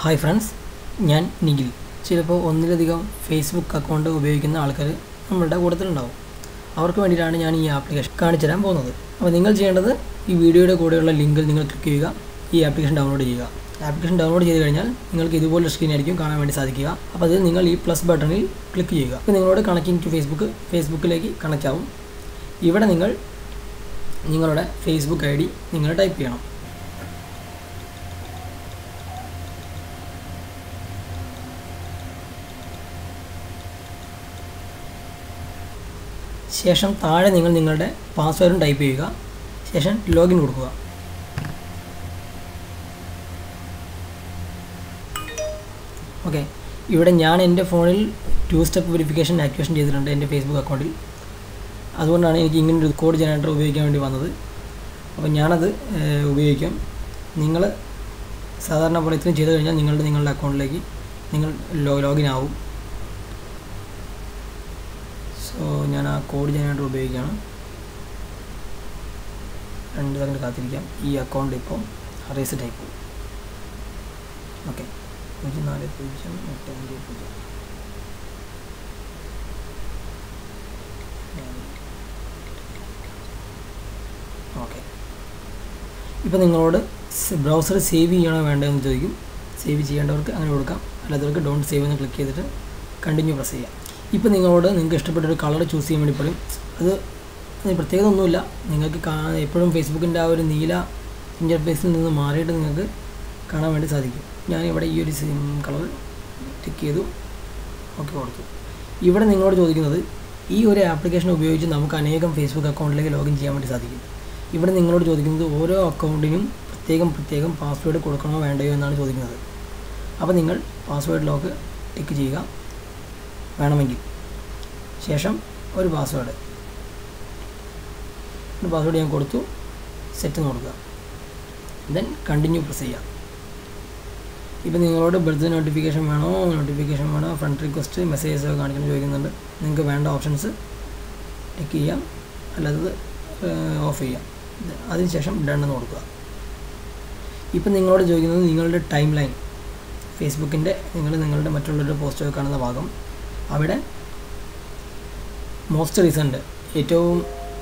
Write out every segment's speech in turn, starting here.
hi friends ഞാൻ നിഖിൽ ചിലപ്പോൾ ഒന്നിലധികം ഫേസ്ബുക്ക് അക്കൗണ്ട് ഉപയോഗിക്കുന്ന ആൾക്കാർ നമ്മളുടെ കൂട്ടത്തിലുണ്ടാവും അവർക്ക് വേണ്ടിയിട്ടാണ് ഞാൻ ഈ ആപ്ലിക്കേഷൻ കാണിച്ചു തരാൻ പോകുന്നത് അപ്പോൾ നിങ്ങൾ ചെയ്യേണ്ടത് ഈ വീഡിയോയുടെ കൂടെയുള്ള ലിങ്കിൽ നിങ്ങൾ ക്ലിക്ക് ചെയ്യുക ഈ ആപ്ലിക്കേഷൻ ഡൗൺലോഡ് ചെയ്യുക ആപ്ലിക്കേഷൻ ഡൗൺലോഡ് ചെയ്ത് കഴിഞ്ഞാൽ നിങ്ങൾക്ക് ഇതുപോലൊരു സ്ക്രീൻ ആയിരിക്കും കാണാൻ വേണ്ടി സാധിക്കുക അപ്പോൾ അതിൽ നിങ്ങൾ ഈ പ്ലസ് ബട്ടണിൽ ക്ലിക്ക് ചെയ്യുക അപ്പോൾ നിങ്ങളോട് കണക്റ്റിംഗ് ടു ഫേസ്ബുക്ക് ഫേസ്ബുക്കിലേക്ക് കണക്റ്റ് ആവും ഇവിടെ നിങ്ങൾ നിങ്ങളുടെ ഫേസ്ബുക്ക് ഐ ഡി നിങ്ങൾ ടൈപ്പ് ചെയ്യണം ശേഷം താഴെ നിങ്ങൾ നിങ്ങളുടെ പാസ്വേഡും ടൈപ്പ് ചെയ്യുക ശേഷം ലോഗിൻ കൊടുക്കുക ഓക്കെ ഇവിടെ ഞാൻ എൻ്റെ ഫോണിൽ ടു സ്റ്റെപ്പ് വെരിഫിക്കേഷൻ ആക്ടിവേഷൻ ചെയ്തിട്ടുണ്ട് എൻ്റെ ഫേസ്ബുക്ക് അക്കൗണ്ടിൽ അതുകൊണ്ടാണ് എനിക്ക് ഇങ്ങനെ ഒരു കോഡ് ജനറേറ്റർ ഉപയോഗിക്കാൻ വേണ്ടി വന്നത് അപ്പോൾ ഞാനത് ഏഹ്, ഉപയോഗിക്കാം നിങ്ങൾ സാധാരണ പോലെ ഇത്രയും ചെയ്ത് കഴിഞ്ഞാൽ നിങ്ങളുടെ നിങ്ങളുടെ അക്കൗണ്ടിലേക്ക് നിങ്ങൾ ലോ ലോഗിൻ ആവും സോ ഞാൻ ആ കോഡ് ജനറേറ്റർ ഉപയോഗിക്കുകയാണ് രണ്ട് സെക്കൻഡ് കാത്തിരിക്കാം ഈ അക്കൗണ്ട് ഇപ്പോൾ റീസെറ്റ് ആയിപ്പോവും ഓക്കെ പൂജ്യം നാല് പൂജ്യം എട്ട് അഞ്ച് പൂജ്യം ഓക്കെ ഇപ്പോൾ നിങ്ങളോട് ബ്രൗസർ സേവ് ചെയ്യണോ വേണ്ടതെന്ന് ചോദിക്കും സേവ് ചെയ്യേണ്ടവർക്ക് അങ്ങനെ കൊടുക്കാം അല്ലാത്തവർക്ക് ഡോണ്ട് സേവ് എന്ന് ക്ലിക്ക് ചെയ്തിട്ട് കണ്ടിന്യൂ പ്രസ് ചെയ്യാം ഇപ്പോൾ നിങ്ങളോട് നിങ്ങൾക്ക് ഇഷ്ടപ്പെട്ട ഒരു കളർ ചൂസ് ചെയ്യാൻ വേണ്ടി പറയും അത് അതിന് പ്രത്യേകത ഒന്നുമില്ല നിങ്ങൾക്ക് കാ എപ്പോഴും ഫേസ്ബുക്കിൻ്റെ ആ ഒരു നീല ഇൻ്റർഫേസിൽ നിന്ന് മാറിയിട്ട് നിങ്ങൾക്ക് കാണാൻ വേണ്ടി സാധിക്കും ഞാനിവിടെ ഈ ഒരു സിം കളർ ടിക്ക് ചെയ്തു ഓക്കെ കൊടുത്തു ഇവിടെ നിങ്ങളോട് ചോദിക്കുന്നത് ഈ ഒരു ആപ്ലിക്കേഷൻ ഉപയോഗിച്ച് നമുക്ക് അനേകം ഫേസ്ബുക്ക് അക്കൗണ്ടിലേക്ക് ലോഗിൻ ചെയ്യാൻ വേണ്ടി സാധിക്കും ഇവിടെ നിങ്ങളോട് ചോദിക്കുന്നത് ഓരോ അക്കൗണ്ടിനും പ്രത്യേകം പ്രത്യേകം പാസ്വേഡ് കൊടുക്കണോ വേണ്ടയോ എന്നാണ് ചോദിക്കുന്നത് അപ്പോൾ നിങ്ങൾ പാസ്വേഡ് ലോക്ക് ടിക്ക് ചെയ്യുക വേണമെങ്കിൽ ശേഷം ഒരു പാസ്വേഡ് ഒരു പാസ്വേഡ് ഞാൻ കൊടുത്തു സെറ്റ് എന്ന് കൊടുക്കുക ദെൻ കണ്ടിന്യൂ പ്രസ് ചെയ്യാം ഇപ്പം നിങ്ങളോട് ബർത്ത് നോട്ടിഫിക്കേഷൻ വേണോ നോട്ടിഫിക്കേഷൻ വേണോ ഫ്രണ്ട് റിക്വസ്റ്റ് മെസ്സേജസ് ഒക്കെ കാണിക്കണം ചോദിക്കുന്നുണ്ട് നിങ്ങൾക്ക് വേണ്ട ഓപ്ഷൻസ് ടിക്ക് ചെയ്യാം അല്ലാത്തത് ഓഫ് ചെയ്യാം ഇത് അതിനുശേഷം ഡൺ എന്ന് കൊടുക്കുക ഇപ്പം നിങ്ങളോട് ചോദിക്കുന്നത് നിങ്ങളുടെ ടൈം ലൈൻ ഫേസ്ബുക്കിൻ്റെ നിങ്ങൾ നിങ്ങളുടെ മറ്റുള്ളവരുടെ പോസ്റ്റൊക്കെ കാണുന്ന ഭാഗം അവിടെ മോസ്റ്റ് റീസെൻ്റ് ഏറ്റവും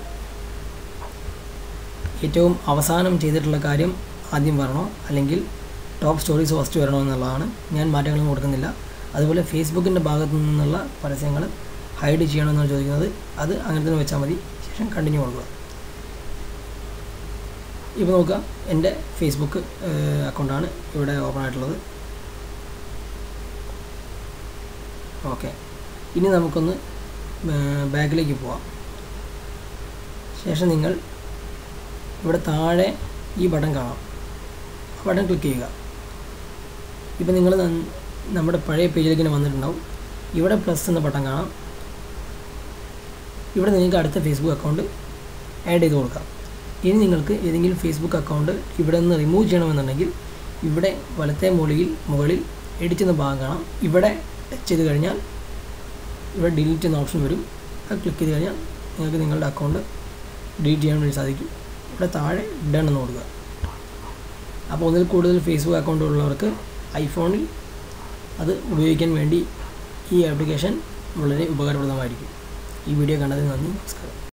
ഏറ്റവും അവസാനം ചെയ്തിട്ടുള്ള കാര്യം ആദ്യം വരണോ അല്ലെങ്കിൽ ടോപ്പ് സ്റ്റോറീസ് ഫസ്റ്റ് വരണോ എന്നുള്ളതാണ് ഞാൻ മാറ്റങ്ങളൊന്നും കൊടുക്കുന്നില്ല അതുപോലെ ഫേസ്ബുക്കിൻ്റെ ഭാഗത്തു നിന്നുള്ള പരസ്യങ്ങൾ ഹൈഡ് ചെയ്യണമെന്നാണ് ചോദിക്കുന്നത് അത് അങ്ങനെ തന്നെ വെച്ചാൽ മതി ശേഷം കണ്ടിന്യൂ കൊടുക്കുക ഇപ്പോൾ നോക്കുക എൻ്റെ ഫേസ്ബുക്ക് അക്കൗണ്ടാണ് ഇവിടെ ഓപ്പൺ ആയിട്ടുള്ളത് ഓക്കെ ഇനി നമുക്കൊന്ന് ബാക്കിലേക്ക് പോവാം ശേഷം നിങ്ങൾ ഇവിടെ താഴെ ഈ ബട്ടൺ കാണാം ആ ബട്ടൺ ക്ലിക്ക് ചെയ്യുക ഇപ്പം നിങ്ങൾ നമ്മുടെ പഴയ പേജിലേക്ക് തന്നെ വന്നിട്ടുണ്ടാവും ഇവിടെ പ്ലസ് എന്ന ബട്ടൺ കാണാം ഇവിടെ നിങ്ങൾക്ക് അടുത്ത ഫേസ്ബുക്ക് അക്കൗണ്ട് ആഡ് ചെയ്ത് കൊടുക്കാം ഇനി നിങ്ങൾക്ക് ഏതെങ്കിലും ഫേസ്ബുക്ക് അക്കൗണ്ട് ഇവിടെ നിന്ന് റിമൂവ് ചെയ്യണമെന്നുണ്ടെങ്കിൽ ഇവിടെ വലത്തെ മുകളിൽ മുകളിൽ എഡിറ്റ് എന്ന ഭാഗം കാണാം ഇവിടെ ടച്ച് ചെയ്ത് കഴിഞ്ഞാൽ ഇവിടെ ഡിലീറ്റ് എന്ന ഓപ്ഷൻ വരും അത് ക്ലിക്ക് ചെയ്ത് കഴിഞ്ഞാൽ നിങ്ങൾക്ക് നിങ്ങളുടെ അക്കൗണ്ട് ഡിലീറ്റ് ചെയ്യാൻ വേണ്ടി സാധിക്കും ഇവിടെ താഴെ ഡൺ എന്ന് കൊടുക്കുക അപ്പോൾ ഒന്നിൽ കൂടുതൽ ഫേസ്ബുക്ക് അക്കൗണ്ട് ഉള്ളവർക്ക് ഐഫോണിൽ അത് ഉപയോഗിക്കാൻ വേണ്ടി ഈ ആപ്ലിക്കേഷൻ വളരെ ഉപകാരപ്രദമായിരിക്കും ഈ വീഡിയോ കണ്ടതിന് നന്ദി നമസ്കാരം